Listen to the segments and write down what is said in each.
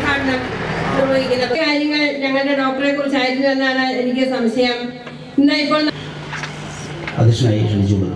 ഉദ്ഘാടനം നിർവഹിക്കുന്നത് കാര്യങ്ങൾ ഞങ്ങളുടെ ഡോക്ടറെ കുറിച്ചായിരുന്നു എന്നാണ് എനിക്ക് സംശയം ഇന്ന് ഇപ്പോൾ അധ്യക്ഷനായി ക്ഷണിച്ചുകൊള്ളുന്നു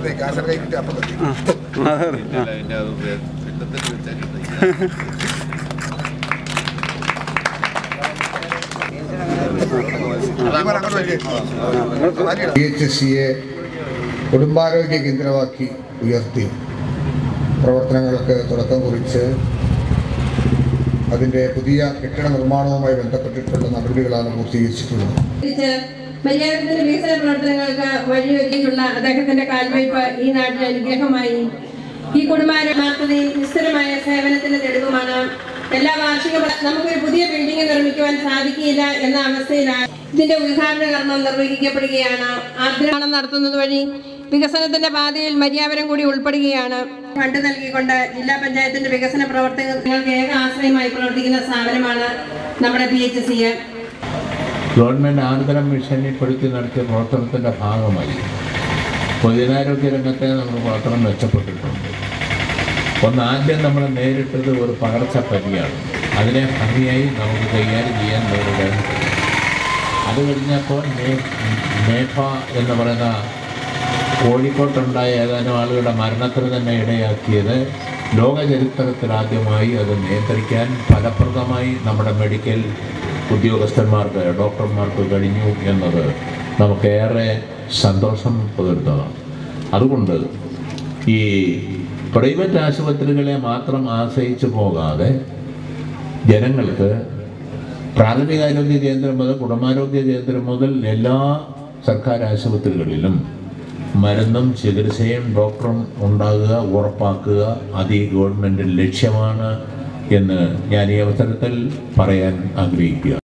പി എച്ച് എസ് സിയെ കുടുംബാരോഗ്യ കേന്ദ്രമാക്കി ഉയർത്തി പ്രവർത്തനങ്ങൾക്ക് തുടക്കം കുറിച്ച് അതിൻ്റെ പുതിയ കെട്ടിട നിർമ്മാണവുമായി ബന്ധപ്പെട്ടിട്ടുള്ള നടപടികളാണ് പൂർത്തീകരിച്ചിട്ടുള്ളത് തിരിച്ച് മര്യാദത്തിന്റെ വികസന പ്രവർത്തനങ്ങൾക്ക് വഴിയൊരുക്കിയിട്ടുള്ള അദ്ദേഹത്തിന്റെ കാൽവയ്പ് ഈ നാട്ടിൽ അനുഗ്രഹമായി ഈ കുടുംബാരമാർത്ഥതയും നിസ്തരമായ സേവനത്തിന്റെ തെളിവുമാണ് എല്ലാ വാർഷിക പ്ര- നമുക്കൊരു പുതിയ ബിൽഡിംഗ് നിർമ്മിക്കുവാൻ സാധിക്കില്ല എന്ന അവസ്ഥയിലാണ് ഇതിന്റെ ഉദ്ഘാടന കർമ്മം നിർവഹിക്കപ്പെടുകയാണ് ആഗ്രഹണം നടത്തുന്നത് വഴി വികസനത്തിന്റെ പാതയിൽ മര്യാവരം കൂടി ഉൾപ്പെടുകയാണ് ഫണ്ട് നൽകിക്കൊണ്ട് ജില്ലാ പഞ്ചായത്തിന്റെ വികസന പ്രവർത്തനങ്ങൾക്ക് ഏക ആശ്രയമായി പ്രവർത്തിക്കുന്ന സ്ഥാപനമാണ് നമ്മുടെ P H C government Ardram മിഷനിൽപ്പെടുത്തി നടത്തിയ പ്രവർത്തനത്തിൻ്റെ ഭാഗമായി പൊതുജനാരോഗ്യ രംഗത്തെ നമ്മൾ പ്രവർത്തനം മെച്ചപ്പെട്ടിട്ടുണ്ട് ഒന്ന് ആദ്യം നമ്മൾ നേരിട്ടത് ഒരു പകർച്ചപ്പനിയാണ് അതിനെ ഭംഗിയായി നമുക്ക് കൈകാര്യം ചെയ്യാൻ നേരിടാൻ കഴിയും അത് കഴിഞ്ഞപ്പോൾ നേ- നേഫ എന്ന് പറയുന്ന കോഴിക്കോട്ടുണ്ടായ ഏതാനും ആളുകളുടെ മരണത്തിന് തന്നെ ഇടയാക്കിയത് ലോക ചരിത്രത്തിൽ ആദ്യമായി അത് നിയന്ത്രിക്കാൻ ഫലപ്രദമായി നമ്മുടെ മെഡിക്കൽ ഉദ്യോഗസ്ഥന്മാർക്ക് ഡോക്ടർമാർക്ക് കഴിഞ്ഞു എന്നത് നമുക്കേറെ സന്തോഷം പകരുന്നതാണ് അതുകൊണ്ട് ഈ പ്രൈവറ്റ് ആശുപത്രികളെ മാത്രം ആശ്രയിച്ചു പോകാതെ ജനങ്ങൾക്ക് പ്രാഥമികാരോഗ്യ കേന്ദ്രം മുതൽ കുടുംബാരോഗ്യ കേന്ദ്രം മുതൽ എല്ലാ സർക്കാർ ആശുപത്രികളിലും മരുന്നും ചികിത്സയും ഡോക്ടറും ഉണ്ടാകുക ഉറപ്പാക്കുക അത് ഈ ഗവൺമെൻറ് ലക്ഷ്യമാണ് എന്ന് ഞാൻ ഈ അവസരത്തിൽ പറയാൻ ആഗ്രഹിക്കുക